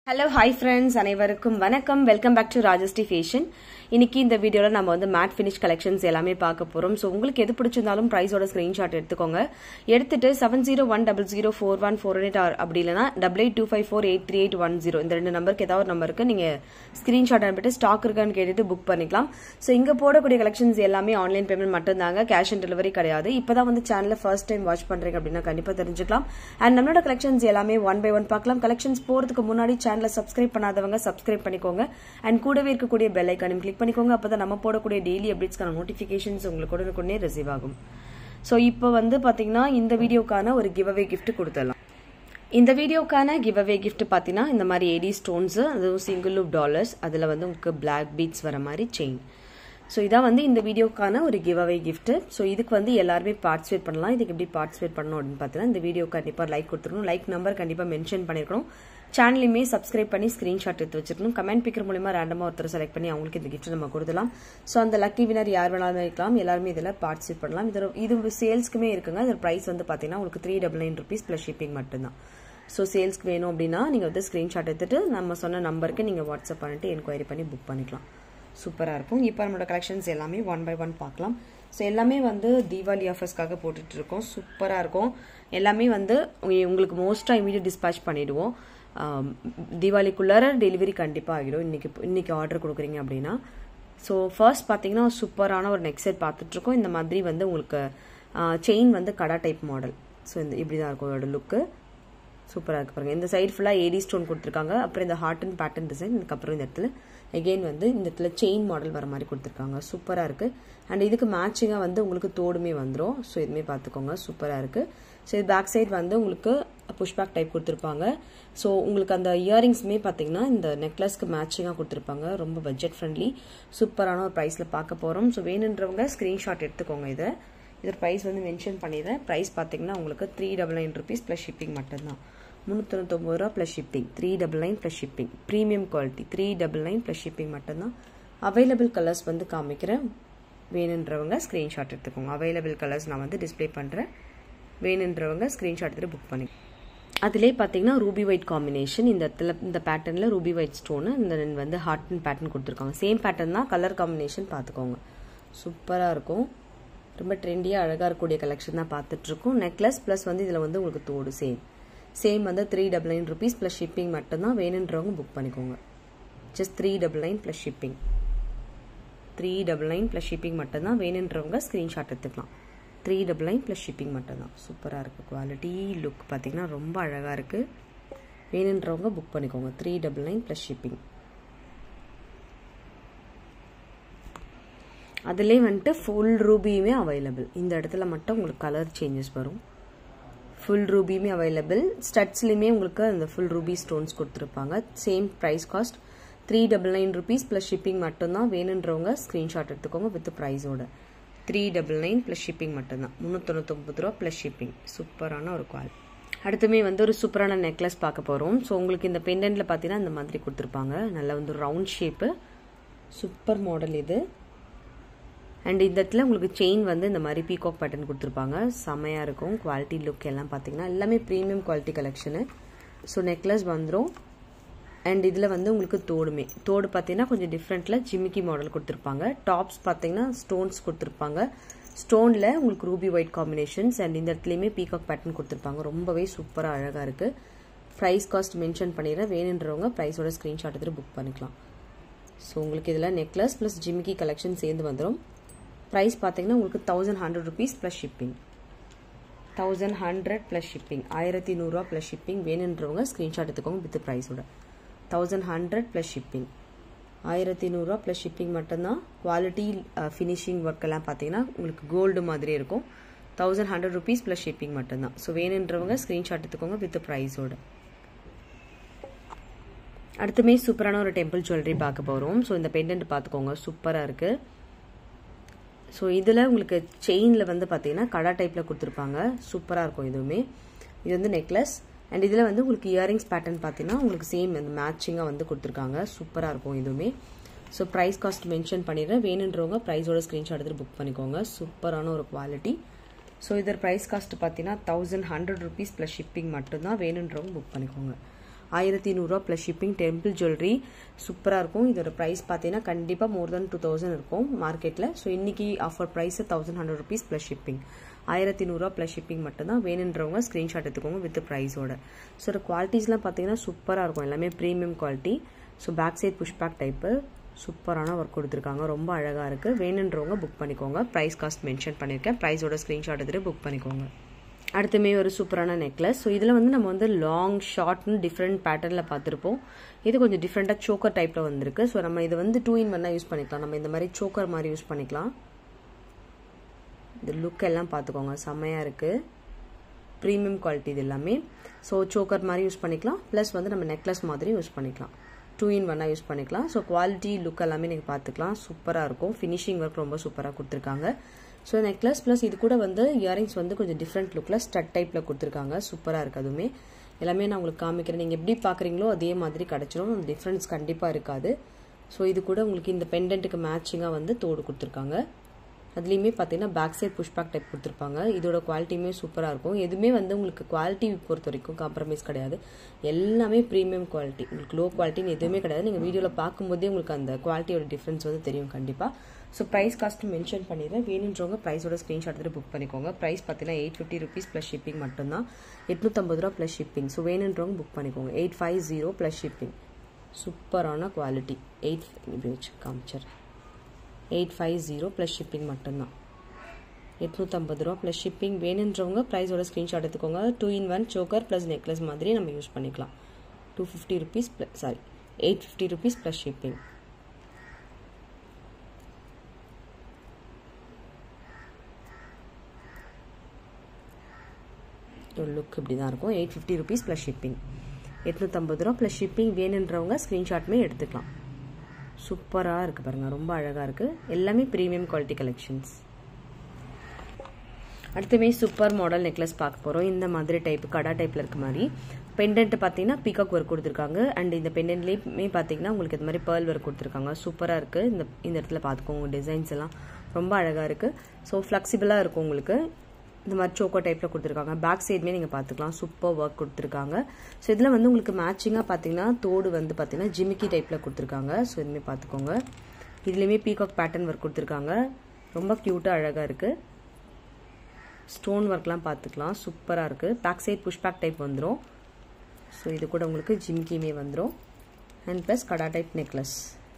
hello hi friends அனைவருக்கும் வணக்கம் welcome back to ராஜஸ்டி ஃபேஷன் இன்னைக்கு இந்த வீடியோவில் நம்ம வந்து மேட் ஃபினிஷ் கலெக்ஷன்ஸ் எல்லாமே பார்க்க போகிறோம் ஸோ உங்களுக்கு எது பிடிச்சிருந்தாலும் ப்ரைஸோட ஸ்க்ரீன்ஷாட் எடுத்துக்கோங்க எடுத்துட்டு seven zero one double zero four one four eight or அப்படி இல்லைனா double eight two five four eight three eight one zero இந்த ரெண்டு நம்பருக்கு ஏதாவது ஒரு நம்பருக்கு நீங்கள் ஸ்க்ரீன்ஷாட் அனுப்பிட்டு ஸ்டாக் இருக்கான்னு கேட்டுட்டு புக் பண்ணிக்கலாம் ஸோ இங்கே போடக்கூடிய கலெக்ஷன்ஸ் எல்லாமே ஆன்லைன் பேமெண்ட் மட்டும்தாங்க கேஷ் ஆன் டெலிவரி கிடையாது இப்போ தான் வந்து சேனலில் ஃபர்ஸ்ட் டைம் வாட்ச் பண்ணுறீங்க அப்படின்னா கண்டிப்பாக தெரிஞ்சுக்கலாம் அண்ட் நம்மளோட கலெக்ஷன்ஸ் எல்லாமே ஒன் பை ஒன் பார்க்கலாம் கலெக்ஷன்ஸ் போகிறதுக்கு முன்னாடி சேனலை சப்ஸ்கிரைப் பண்ணாதவங்க சப்ஸ்கிரைப் பண்ணிக்கோங்க அண்ட் கூடவே இருக்கக்கூடிய பெல் ஐக்கானையும் கிளிக் பண்ணிக்கோங்க அப்போ தான் நம்ம போடக்கூடிய டெய்லி அப்டேட்ஸ்க்கான நோட்டிஃபிகேஷன்ஸ் உங்களுக்கு உடனுக்குடனே ரிசீவ் ஆகும் ஸோ இப்போ வந்து பார்த்தீங்கன்னா இந்த வீடியோக்கான ஒரு கிவ் அவே கிஃப்ட் கொடுத்துடலாம் இந்த வீடியோக்கான கிவ் அவே கிஃப்ட் பார்த்தீங்கன்னா இந்த மாதிரி ஏடி ஸ்டோன்ஸு அதுவும் சிங்கிள் லூப் டாலர்ஸ் அதில் வந்து உங்களுக்கு பிளாக் பீட்ஸ் வர மாதிரி செயின் ஸோ இதான் வந்து இந்த வீடியோக்கான ஒரு கிவ் அவே கிஃப்ட் ஸோ இதுக்கு வந்து எல்லாருமே பார்ட்டிசிபேட் பண்ணலாம் இதுக்கு எப்படி பார்ட்டிசிபேட் பண்ணணும் அப்படின்னு பார்த்தீங்கன்னா இந்த வீடியோ கண்டிப்பாக லைக் கொடுத்துருக்கணும் லைக் நம்பர் கண்டிப்பாக மென்ஷன் பண்ணிருக்கணும் சேனலையுமே சப்ஸ்கிரைப் பண்ணி ஸ்க்ரீன்ஷாட் எடுத்து வச்சிருக்கணும் கமெண்ட் பிக்கர் மூலியமா ரேண்டமாக ஒருத்தர் செலக்ட் பண்ணி அவங்களுக்கு இந்த கிஃப்ட் நம்ம கொடுக்கலாம் ஸோ அந்த லக்கி வினர் யார் வேணாலும் இருக்கலாம் எல்லாருமே இதில் பார்ட்டிசிபேட் பண்ணலாம் இது இது சேல்ஸ்க்குமே இருக்குங்க இதோட ப்ரைஸ் வந்து பார்த்தீங்கன்னா உங்களுக்கு three double nine rupees plus shipping மட்டும்தான் ஸோ சேல்ஸ்க்கு வேணும் அப்படின்னா நீங்கள் வந்து ஸ்க்ரீன்ஷாட் எடுத்துட்டு நம்ம சொன்ன நம்பருக்கு நீங்கள் வாட்ஸ்அப் பண்ணிட்டு என்கொயரி பண்ணி புக் பண்ணிக்கலாம் சூப்பராக இருக்கும் இப்போ நம்மளோட கலெக்ஷன்ஸ் எல்லாமே ஒன் பை ஒன் பார்க்கலாம் ஸோ எல்லாமே வந்து தீபாவளி ஆஃபர்ஸ்க்காக போட்டுட்டு இருக்கோம் சூப்பராக இருக்கும் எல்லாமே வந்து உங்களுக்கு மோஸ்ட்டாக இமீடியட் டிஸ்பேச் பண்ணிடுவோம் தீபாவளிக்குள்ளார டெலிவரி கண்டிப்பாக ஆகிடும் இன்னைக்கு இன்னைக்கு ஆர்டர் கொடுக்குறீங்க அப்படின்னா ஸோ ஃபர்ஸ்ட் பார்த்தீங்கன்னா சூப்பரான ஒரு நெக் செட் பார்த்துட்ருக்கோம் இந்த மாதிரி வந்து உங்களுக்கு செயின் வந்து கடா டைப் மாடல் ஸோ இந்த இப்படி தான் இருக்கும் இதோட லுக்கு சூப்பராக இருக்கு பாருங்க இந்த சைடு ஃபுல்லாக ஏடி ஸ்டோன் கொடுத்துருக்காங்க அப்புறம் இந்த ஹார்ட் அண்ட் பேட்டர்ன் டிசைன் இதுக்கப்புறம் இந்த இடத்துல எகெயின் வந்து இந்த இடத்துல செயின் மாடல் வர மாதிரி கொடுத்துருக்காங்க சூப்பராக இருக்குது அண்ட் இதுக்கு மேட்சிங்காக வந்து உங்களுக்கு தோடுமே வந்துடும் ஸோ இதுவுமே பார்த்துக்கோங்க சூப்பராக இருக்குது ஸோ இது பேக் சைட் வந்து உங்களுக்கு புஷ்பேக் டைப் கொடுத்துருப்பாங்க ஸோ உங்களுக்கு அந்த இயரிங்ஸுமே பார்த்தீங்கன்னா இந்த நெக்லஸ்க்கு மேட்சிங்காக கொடுத்துருப்பாங்க ரொம்ப பட்ஜெட் ஃப்ரெண்ட்லி சூப்பரான ஒரு ப்ரைஸில் பார்க்க போகிறோம் ஸோ வேணுன்றவங்க ஸ்க்ரீன்ஷாட் எடுத்துக்கோங்க இதை இதோட ப்ரைஸ் வந்து மென்ஷன் பண்ணிடுறேன் ப்ரைஸ் பார்த்தீங்கன்னா உங்களுக்கு three double nine rupees plus shipping மட்டும்தான் முந்நூற்றொம்பது ரூபா plus shipping three double nine plus shipping premium quality three double nine plus shipping மட்டும்தான் அவைலபிள் கலர்ஸ் வந்து காமிக்கிறேன் வேணுன்றவங்க ஸ்க்ரீன்ஷாட் எடுத்துக்கோங்க அவைலபிள் கலர்ஸ் நான் வந்து டிஸ்பிளே பண்ணுறேன் வேணுன்றவங்க ஸ்க்ரீன்ஷாட் எடுத்து புக் பண்ணி அதிலே பார்த்தீங்கன்னா ரூபி ஒயிட் காம்பினேஷன் இந்த இடத்துல இந்த பேட்டர்னில் ரூபி ஒயிட் ஸ்டோனு இந்த வந்து ஹார்ட் அண்ட் பேட்டர்ன் கொடுத்துருக்காங்க சேம் பேட்டர்ன் தான் கலர் காம்பினேஷன் பார்த்துக்கோங்க சூப்பராக இருக்கும் ரொம்ப ட்ரெண்டியாக அழகாக இருக்கக்கூடிய கலெக்ஷன் தான் பார்த்துட்ருக்கோம் நெக்லஸ் ப்ளஸ் வந்து இதில் வந்து உங்களுக்கு தோடு சேம் சேம் வந்து three double nine rupees plus shipping மட்டும்தான் வேணுன்றவங்க புக் பண்ணிக்கோங்க just three double nine plus shipping three double nine plus shipping மட்டும்தான் வேணுன்றவங்க ஸ்க்ரீன்ஷாட் எடுத்துக்கலாம் three double nine plus shipping மட்டும்தான் சூப்பராக இருக்குது குவாலிட்டி லுக் பார்த்தீங்கன்னா ரொம்ப அழகாக இருக்குது வேணுன்றவங்க புக் பண்ணிக்கோங்க three double nine plus shipping அதுலேயே வந்துட்டு ஃபுல் ரூபியுமே அவைலபிள் இந்த இடத்துல மட்டும் உங்களுக்கு கலர் சேஞ்சஸ் வரும் ஃபுல் ரூபியுமே அவைலபிள் ஸ்டட்ஸ்லையுமே உங்களுக்கு அந்த ஃபுல் ரூபி ஸ்டோன்ஸ் கொடுத்துருப்பாங்க same price cost three double nine rupees plus shipping மட்டும்தான் வேணுன்றவங்க ஸ்க்ரீன்ஷாட் எடுத்துக்கோங்க வித் ப்ரைஸோட three double nine plus shipping மட்டும்தான் முந்நூற்றொண்ணூத்தொம்பது ரூபா ப்ளஸ் ஷிப்பிங் சூப்பரான ஒரு குவால் அடுத்துமே வந்து ஒரு சூப்பரான நெக்லஸ் பார்க்க போகிறோம் ஸோ உங்களுக்கு இந்த பெண்டன்ட்டில் பார்த்தீங்கன்னா இந்த மாதிரி கொடுத்துருப்பாங்க நல்ல வந்து ரவுண்ட் ஷேப்பு சூப்பர் மாடல் இது அண்ட் இந்த இடத்துல உங்களுக்கு செயின் வந்து இந்த மாதிரி பீகாக் பேட்டர்ன் கொடுத்துருப்பாங்க செமையாக இருக்கும் குவாலிட்டி லுக் எல்லாம் பார்த்தீங்கன்னா எல்லாமே premium quality collection so necklace வந்துடும் அண்ட் இதில் வந்து உங்களுக்கு தோடுமே தோடு பார்த்தீங்கன்னா கொஞ்சம் டிஃப்ரெண்ட்டில் ஜிமிக்கி மாடல் கொடுத்துருப்பாங்க டாப்ஸ் பார்த்தீங்கன்னா ஸ்டோன்ஸ் கொடுத்துருப்பாங்க ஸ்டோனில் உங்களுக்கு ரூபி ஒயிட் காம்பினேஷன்ஸ் அண்ட் இந்த இடத்துலையுமே பீகாக் பேட்டர்ன் கொடுத்துருப்பாங்க ரொம்பவே சூப்பராக அழகாக இருக்குது ப்ரைஸ் காஸ்ட் மென்ஷன் பண்ணிடுறேன் வேணுன்றவங்க ப்ரைஸோட ஸ்க்ரீன்ஷாட் எடுத்துகிட்டு புக் பண்ணிக்கலாம் ஸோ உங்களுக்கு இதில் நெக்லஸ் ப்ளஸ் ஜிமிக்கி கலெக்ஷன் சேர்ந்து வந்துடும் ப்ரைஸ் பார்த்தீங்கன்னா உங்களுக்கு thousand hundred rupees plus shipping thousand hundred plus shipping ஆயிரத்தி நூறுரூவா ப்ளஸ் ஷிப்பிங் வேணுன்றவங்க ஸ்க்ரீன்ஷாட் எடுத்துக்கோங்க வித் ப்ரைஸோட தௌசண்ட் ஹண்ட்ரட் ப்ளஸ் ஷிப்பிங் ஆயிரத்தி நூறுரூவா ப்ளஸ் ஷிப்பிங் மட்டும்தான் குவாலிட்டி ஃபினிஷிங் ஒர்க் எல்லாம் பார்த்தீங்கன்னா உங்களுக்கு கோல்டு மாதிரி இருக்கும் thousand hundred rupees plus shipping மட்டும்தான் ஸோ வேணுன்றவங்க ஸ்க்ரீன்ஷாட் எடுத்துக்கோங்க வித் ப்ரைஸோட அடுத்துமே சூப்பரான ஒரு டெம்பிள் ஜுவல்லரி பார்க்க போகிறோம் ஸோ இந்த பெண்டன்ட் பார்த்துக்கோங்க சூப்பராக இருக்குது ஸோ இதில் உங்களுக்கு செயினில் வந்து பார்த்தீங்கன்னா கடா டைப்பில் கொடுத்துருப்பாங்க சூப்பராக இருக்கும் இதுவுமே இது வந்து நெக்லஸ் அண்ட் இதில் வந்து உங்களுக்கு இயரிங்ஸ் பேட்டர்ன் பார்த்தீங்கன்னா உங்களுக்கு சேம் அந்த மேட்சிங்காக வந்து கொடுத்துருக்காங்க சூப்பராக இருக்கும் இதுவுமே ஸோ ப்ரைஸ் காஸ்ட் மென்ஷன் பண்ணிடுறேன் வேணுன்றவங்க ப்ரைஸோட ஸ்க்ரீன்ஷாட் எடுத்து புக் பண்ணிக்கோங்க சூப்பரான ஒரு குவாலிட்டி ஸோ இதர் ப்ரைஸ் காஸ்ட் பார்த்தீங்கன்னா thousand hundred rupees plus shipping மட்டும்தான் வேணுன்றவங்க புக் பண்ணிக்கோங்க ஆயிரத்தி நூறுரூவா ப்ளஸ் ஷிப்பிங் டெம்பிள் ஜுவல்லரி சூப்பராக இருக்கும் இதோட ப்ரைஸ் பார்த்தீங்கன்னா கண்டிப்பாக மோர் தென் டூ தௌசண்ட் இருக்கும் மார்க்கெட்டில் ஸோ இன்னைக்கு offer price thousand hundred rupees plus shipping ஆயிரத்தி நூறுரூவா ப்ளஸ் ஷிப்பிங் மட்டும்தான் வேணுன்றவங்க ஸ்க்ரீன்ஷாட் எடுத்துக்கோங்க வித் ப்ரைஸோட ஸோ இந்த குவாலிட்டிஸ்லாம் பார்த்தீங்கன்னா சூப்பராக இருக்கும் எல்லாமே premium quality so back side push back type சூப்பரான ஒர்க் கொடுத்துருக்காங்க ரொம்ப அழகாக இருக்குது வேணுன்றவங்க புக் பண்ணிக்கோங்க ப்ரைஸ் காஸ்ட் மென்ஷன் பண்ணியிருக்கேன் ப்ரைஸோட ஸ்க்ரீன்ஷாட் எடுத்துகிட்டு புக் பண்ணிக்கோங்க அடுத்துமே ஒரு சூப்பரான நெக்லஸ் ஸோ இதில் வந்து நம்ம வந்து லாங் ஷார்ட்னு டிஃப்ரெண்ட் பேட்டர்னில் பார்த்துருப்போம் இது கொஞ்சம் டிஃப்ரெண்ட்டாக சோக்கர் டைப்பில் வந்திருக்கு ஸோ நம்ம இது வந்து டூ இன் ஒன்னாக யூஸ் பண்ணிக்கலாம் நம்ம இந்த மாதிரி சோக்கர் மாதிரி யூஸ் பண்ணிக்கலாம் இந்த லுக் எல்லாம் பார்த்துக்கோங்க செம்மையாக இருக்குது ப்ரீமியம் குவாலிட்டி இது எல்லாமே ஸோ சோக்கர் மாதிரி யூஸ் பண்ணிக்கலாம் ப்ளஸ் வந்து நம்ம நெக்லஸ் மாதிரி யூஸ் பண்ணிக்கலாம் டூ இன் ஒன்னாக யூஸ் பண்ணிக்கலாம் ஸோ குவாலிட்டி லுக் எல்லாமே நீங்கள் பார்த்துக்கலாம் சூப்பராக இருக்கும் ஃபினிஷிங் ஒர்க் ரொம்ப சூப்பராக கொடுத்துருக்காங்க ஸோ நெக்லஸ் ப்ளஸ் இது கூட வந்து இயரிங்ஸ் வந்து கொஞ்சம் டிஃப்ரெண்ட் லுக்கில் ஸ்டட் டைப்பில் கொடுத்துருக்காங்க சூப்பராக இருக்குது அதுவுமே எல்லாமே நான் உங்களுக்கு காமிக்கிறேன் நீங்கள் எப்படி பார்க்குறீங்களோ அதே மாதிரி கிடச்சிரும் அந்த டிஃப்ரென்ஸ் கண்டிப்பாக இருக்காது ஸோ இது கூட உங்களுக்கு இந்த பெண்டன்ட்டுக்கு மேட்சிங்காக வந்து தோடு கொடுத்துருக்காங்க அதுலேயுமே பார்த்தீங்கன்னா back side push back type கொடுத்துருப்பாங்க இதோட குவாலிட்டியுமே சூப்பராக இருக்கும் எதுவுமே வந்து உங்களுக்கு குவாலிட்டி பொறுத்த வரைக்கும் காம்ப்ரமைஸ் கிடையாது எல்லாமே ப்ரீமியம் குவாலிட்டி உங்களுக்கு லோ குவாலிட்டின்னு எதுவுமே கிடையாது நீங்கள் வீடியோவில் பார்க்கும்போதே உங்களுக்கு அந்த குவாலிட்டியோட டிஃப்ரென்ஸ் வந்து தெரியும் கண்டிப்பாக ஸோ ப்ரைஸ் காஸ்ட் மென்ஷன் பண்ணிடுறேன் வேணுன்றவங்க ப்ரைஸோட ஸ்க்ரீன்ஷாட் எடுத்து புக் பண்ணிக்கோங்க ப்ரைஸ் பார்த்தீங்கன்னா eight fifty rupees plus shipping மட்டும்தான் எட்நூற்றம்பது ரூபா ப்ளஸ் ஷிப்பிங் ஸோ வேணுன்றவங்க புக் பண்ணிக்கோங்க eight five zero plus shipping சூப்பரான குவாலிட்டி எயிட் இப்படி வச்சு காமிச்சர் eight five zero plus shipping மட்டும்தான் எட்நூற்றம்பது ரூபா ப்ளஸ் ஷிப்பிங் வேணுன்றவங்க ப்ரைஸோட ஸ்க்ரீன்ஷாட் எடுத்துக்கோங்க two in one choker plus necklace மாதிரி நம்ம யூஸ் பண்ணிக்கலாம் two fifty rupees plus sorry eight fifty rupees plus shipping look இப்படி தான் இருக்கும் eight fifty rupees plus shipping எட்நூற்றம்பது ரூபா ப்ளஸ் ஷிப்பிங் வேணுன்றவங்க ஸ்க்ரீன்ஷாட்டுமே எடுத்துக்கலாம் சூப்பராக இருக்குது பாருங்கள் ரொம்ப அழகாக இருக்குது எல்லாமே ப்ரீமியம் குவாலிட்டி கலெக்ஷன்ஸ் அடுத்துமே சூப்பர் மாடல் நெக்லஸ் பார்க்க போகிறோம் இந்த மாதிரி டைப் கடா டைப்பில் இருக்க மாதிரி பெண்டன்ட் பார்த்தீங்கன்னா பீகாக் ஒர்க் கொடுத்துருக்காங்க அண்ட் இந்த பெண்டன்ட்லேயுமே பார்த்தீங்கன்னா உங்களுக்கு இந்த மாதிரி பேர்ல் ஒர்க் கொடுத்துருக்காங்க சூப்பராக இருக்குது இந்த இந்த இடத்துல பார்த்துக்கோங்க டிசைன்ஸ் எல்லாம் ரொம்ப அழகாக இருக்குது ஸோ ஃப்ளெக்சிபிளாக இருக்கும் உங்களுக்கு இந்த மாதிரி சோக்கோ டைப்பில் கொடுத்துருக்காங்க பேக் சைடுமே நீங்கள் பார்த்துக்கலாம் சூப்பர் ஒர்க் கொடுத்துருக்காங்க ஸோ இதில் வந்து உங்களுக்கு மேட்சிங்காக பார்த்தீங்கன்னா தோடு வந்து பார்த்தீங்கன்னா ஜிமிக்கி டைப்பில் கொடுத்துருக்காங்க ஸோ இதுமாரி பார்த்துக்கோங்க இதுலேயுமே பீகாக் பேட்டர்ன் ஒர்க் கொடுத்துருக்காங்க ரொம்ப க்யூட்டாக அழகாக இருக்குது ஸ்டோன் ஒர்க்லாம் பார்த்துக்கலாம் சூப்பராக இருக்குது back side push back type வந்துடும் ஸோ இது கூட உங்களுக்கு ஜிம்கியுமே வந்துடும் அண்ட் ப்ளஸ் கடா டைப் நெக்லஸ்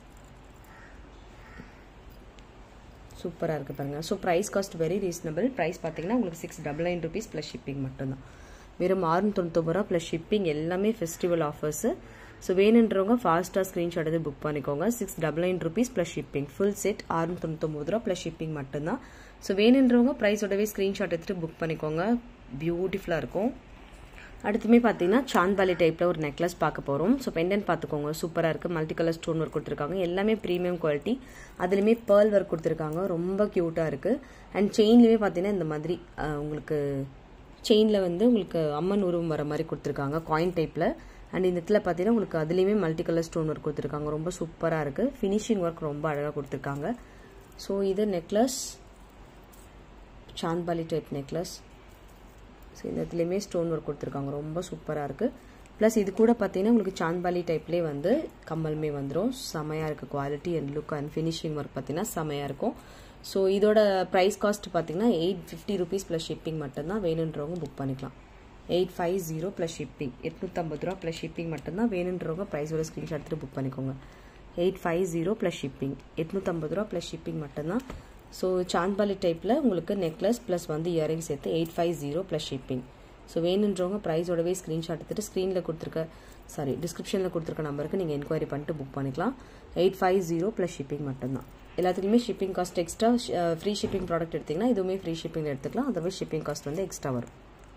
சூப்பராக இருக்குது பாருங்கள் so price cost very reasonable price பார்த்தீங்கன்னா உங்களுக்கு six double nine rupees plus shipping மட்டும்தான் வெறும் ஆறுநூற்றி தொண்ணூத்தொம்பது ரூபா ப்ளஸ் ஷிப்பிங் எல்லாமே ஃபெஸ்டிவல் ஆஃபர்ஸு ஸோ வேணுன்றவங்க ஃபாஸ்ட்டாக ஸ்க்ரீன்ஷாட் எடுத்து புக் பண்ணிக்கோங்க six double nine rupees plus shipping full set ஆறுநூற்றி தொண்ணூத்தொம்பது ரூபா ப்ளஸ் ஷிப்பிங் மட்டும்தான் ஸோ வேணுன்றவங்க ப்ரைஸோடவே ஸ்க்ரீன்ஷாட் எடுத்துகிட்டு புக் பண்ணிக்கோங்க பியூட்டிஃபுல்லாக இருக்கும் அடுத்துமே பார்த்தீங்கன்னா சாந்த்பாலி டைப்பில் ஒரு நெக்லஸ் பார்க்க போகிறோம் ஸோ பெண்டன் பார்த்துக்கோங்க சூப்பராக இருக்குது மல்டி கலர் ஸ்டோன் ஒர்க் கொடுத்துருக்காங்க எல்லாமே ப்ரீமியம் குவாலிட்டி அதுலேயுமே பேர்ல் ஒர்க் கொடுத்துருக்காங்க ரொம்ப க்யூட்டாக இருக்குது அண்ட் செயின்லேயுமே பார்த்தீங்கன்னா இந்த மாதிரி உங்களுக்கு செயினில் வந்து உங்களுக்கு அம்மன் உருவம் வர மாதிரி கொடுத்துருக்காங்க காயின் டைப்பில் அண்ட் இந்த இடத்துல பார்த்தீங்கன்னா உங்களுக்கு அதுலேயுமே மல்டி கலர் ஸ்டோன் ஒர்க் கொடுத்துருக்காங்க ரொம்ப சூப்பராக இருக்குது ஃபினிஷிங் ஒர்க் ரொம்ப அழகாக கொடுத்துருக்காங்க ஸோ இது necklace chandbali type necklace so இந்த இடத்துலையுமே ஸ்டோன் ஒர்க் கொடுத்துருக்காங்க ரொம்ப சூப்பராக இருக்குது ப்ளஸ் இது கூட பார்த்தீங்கன்னா உங்களுக்கு சாந்த்பாலி டைப்லேயே வந்து கம்மலுமே வந்துடும் செமையாக இருக்குது quality and look and finishing work பார்த்தீங்கன்னா செமையாக இருக்கும் ஸோ இதோட ப்ரைஸ் காஸ்ட் பார்த்தீங்கன்னா eight fifty rupees plus shipping மட்டும்தான் வேணுன்றவங்க புக் பண்ணிக்கலாம் eight five zero plus shipping எட்நூற்றம்பது ரூபா ப்ளஸ் ஷிப்பிங் மட்டும்தான் வேணுன்றவங்க ப்ரைஸோட ஸ்க்ரீன்ஷாட் எடுத்துகிட்டு புக் பண்ணிக்கோங்க eight five zero plus shipping எட்நூற்றம்பது ரூபா ப்ளஸ் ஷிப்பிங் மட்டும்தான் ஸோ சாந்த்பாலி டைப்பில் உங்களுக்கு நெக்லஸ் ப்ளஸ் வந்து இயரிங் சேர்த்து eight five zero plus shipping so வேணுன்றவங்க ப்ரைஸோடவே ஸ்க்ரீன்ஷாட் எடுத்துகிட்டு ஸ்க்ரீனில் கொடுத்துருக்க சாரி டிஸ்கிரிப்ஷனில் கொடுத்துருக்க நம்பருக்கு நீங்கள் என்கொயரி பண்ணிட்டு புக் பண்ணிக்கலாம் eight five zero plus shipping மட்டும்தான் எல்லாத்துக்குமே shipping cost extra free shipping product எடுத்திங்கன்னா இதுவுமே ஃப்ரீ ஷிப்பிங் எடுத்துக்கலாம் அதர்வைஸ் ஷிப்பிங் காஸ்ட் வந்து எக்ஸ்ட்ரா வரும்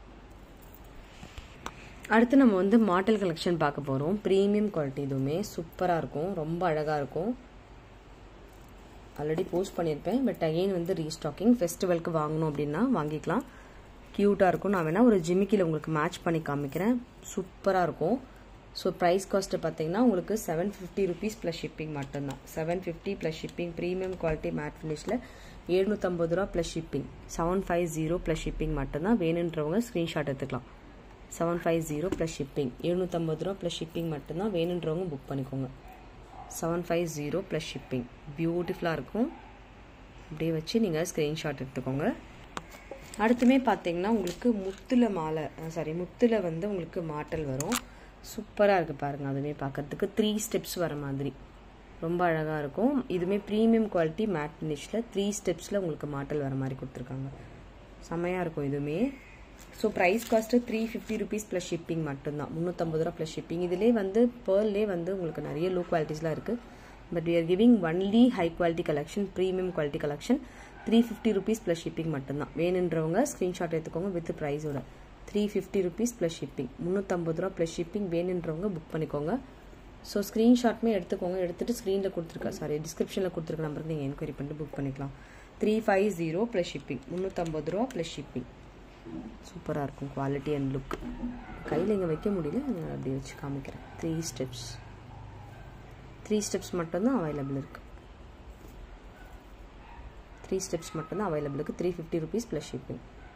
அடுத்து நம்ம வந்து மாடல் கலெக்ஷன் பார்க்க போகிறோம் ப்ரீமியம் குவாலிட்டி இதுவுமே சூப்பராக இருக்கும் ரொம்ப அழகாக இருக்கும் ஆல்ரெடி போஸ்ட் பண்ணியிருப்பேன் பட் அகெயின் வந்து ரீஸ்டாக்கிங் ஃபெஸ்டிவலுக்கு வாங்கணும் அப்படின்னா வாங்கிக்கலாம் க்யூட்டாக இருக்கும் நான் வேணால் ஒரு ஜிமிக்கியில் உங்களுக்கு மேட்ச் பண்ணி காமிக்கிறேன் சூப்பராக இருக்கும் ஸோ ப்ரைஸ் காஸ்ட்டு பார்த்தீங்கன்னா உங்களுக்கு seven fifty rupees plus shipping மட்டும்தான் seven fifty plus shipping premium quality matte ஃபினிஷில் எழுநூற்றம்பது ரூபா plus shipping seven five zero plus shipping மட்டும்தான் வேணுன்றவங்க ஸ்க்ரீன்ஷாட் எடுத்துக்கலாம் seven five zero plus shipping எழுநூற்றம்பது ரூபா ப்ளஸ் ஷிப்பிங் மட்டும்தான் வேணுன்றவங்க புக் பண்ணிக்கோங்க seven five zero plus shipping பியூட்டிஃபுல்லாக இருக்கும் அப்படியே வச்சு நீங்கள் ஸ்க்ரீன்ஷாட் எடுத்துக்கோங்க அடுத்துமே பார்த்தீங்கன்னா உங்களுக்கு முத்தில் மாலை சாரி முத்தில் வந்து உங்களுக்கு மாட்டல் வரும் சூப்பராக இருக்குது பாருங்கள் அதுவுமே பார்க்கறதுக்கு த்ரீ ஸ்டெப்ஸ் வர மாதிரி ரொம்ப அழகாக இருக்கும் இதுவுமே ப்ரீமியம் குவாலிட்டி மேட் ஃபினிஷில் த்ரீ ஸ்டெப்ஸில் உங்களுக்கு மாட்டல் வர மாதிரி கொடுத்துருக்காங்க செம்மையாக இருக்கும் இதுவுமே so price cost three fifty rupees plus shipping மட்டும்தான் முந்நூற்றம்பது ரூபா ப்ளஸ் ஷிப்பிங் இதிலே வந்து பேர்லே வந்து உங்களுக்கு நிறைய லோ குவாலிட்டிஸ்லாம் இருக்குது but we are giving only high quality collection premium quality collection three fifty rupees plus shipping மட்டும்தான் வேணுன்றவங்க ஸ்க்ரீன்ஷாட் எடுத்துக்கோங்க வித் ப்ரைஸோட three fifty rupees plus shipping முந்நூற்றம்பது ரூபா ப்ளஸ் ஷிப்பிங் வேணுன்றவங்க புக் பண்ணிக்கோங்க ஸோ ஸ்க்ரீன்ஷாட்மே எடுத்துக்கோங்க எடுத்துகிட்டு ஸ்க்ரீனில் கொடுத்துருக்க சாரி டிஸ்கிரிப்ஷனில் கொடுத்துருக்க நம்பருக்கு நீங்கள் என்கொயரி பண்ணிட்டு புக் பண்ணிக்கலாம் three five zero plus shipping முந்நூற்றம்பது ரூபா ப்ளஸ் ஷிப்பிங் சூப்பராக இருக்கும் குவாலிட்டி அண்ட் லுக் கையில் இங்கே வைக்க முடியல நான் அப்படி வச்சு காமிக்கிறேன் த்ரீ ஸ்டெப்ஸ் த்ரீ ஸ்டெப்ஸ் மட்டும்தான் அவைலபிள் இருக்குது த்ரீ ஸ்டெப்ஸ் மட்டும்தான் அவைலபிள் இருக்குது three fifty rupees plus shipping